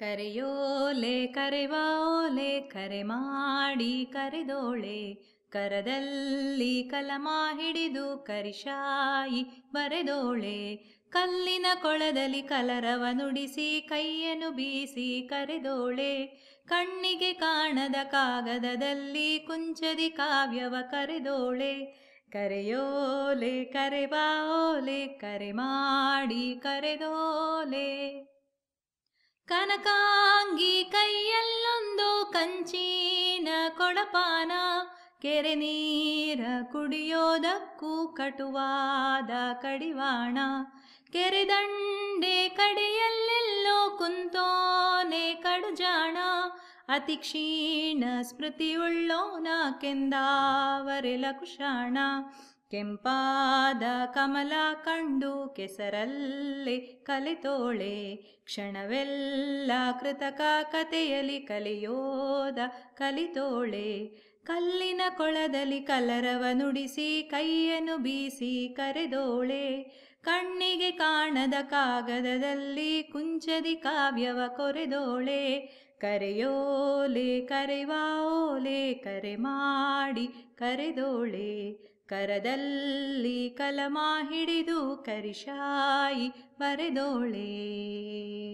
ಕರೆಯೋಲೆ ಕರೆವಾ ಓಲೆ ಕರೆ ಮಾಡಿ ಕರೆದೋಳೆ ಕರದಲ್ಲಿ ಕಲಮ ಹಿಡಿದು ಕರಿಶಾಯಿ ಬರೆದೋಳೆ ಕಲ್ಲಿನ ಕೊಳದಲ್ಲಿ ಕಲರವ ನುಡಿಸಿ ಕೈಯನ್ನು ಬೀಸಿ ಕರೆದೋಳೆ ಕಣ್ಣಿಗೆ ಕಾಣದ ಕಾಗದದಲ್ಲಿ ಕುಂಚದಿ ಕಾವ್ಯವ ಕರೆದೋಳೆ ಕರೆಯೋಲೆ ಕರೆವಾ ಓಲೆ ಕರೆ ಮಾಡಿ ಕರೆದೋಲೆ ಕನಕಾಂಗಿ ಕೈಯಲ್ಲೊಂದು ಕಂಚಿನ ಕೊಳಪಾನ ಕೆರೆ ನೀರ ಕುಡಿಯೋದಕ್ಕೂ ಕಟುವಾದ ಕಡಿವಾಣ ಕೆರೆ ದಂಡೆ ಕಡೆಯಲ್ಲೆಲ್ಲೋ ಕುಂತೋನೆ ಕಡುಜಾಣ ಅತಿ ಕ್ಷೀಣ ಸ್ಮೃತಿಯುಳ್ಳೋನ ಕೆಂದಾವರೆಲ ಕುಶಾಣ ಕೆಂಪಾದ ಕಮಲ ಕಂಡು ಕೆಸರಲ್ಲೇ ಕಲಿತೋಳೆ ಕ್ಷಣವೆಲ್ಲ ಕೃತಕ ಕಥೆಯಲಿ ಕಲಿಯೋದ ಕಲಿತೋಳೆ ಕಲ್ಲಿನ ಕೊಳದಲ್ಲಿ ಕಲರವ ನುಡಿಸಿ ಕೈಯನ್ನು ಬೀಸಿ ಕರೆದೋಳೆ ಕಣ್ಣಿಗೆ ಕಾಣದ ಕಾಗದದಲ್ಲಿ ಕುಂಚದಿ ಕಾವ್ಯವ ಕೊರೆದೋಳೆ ಕರೆಯೋಲೆ ಕರೆವಾ ಓಲೆ ಕರೆ ಮಾಡಿ ಕರೆದೋಳೆ ಕರದಲ್ಲಿ ಕಲಮ ಹಿಡಿದು ಕರಿಶಾಯಿ ಬರೆದೋಳೆ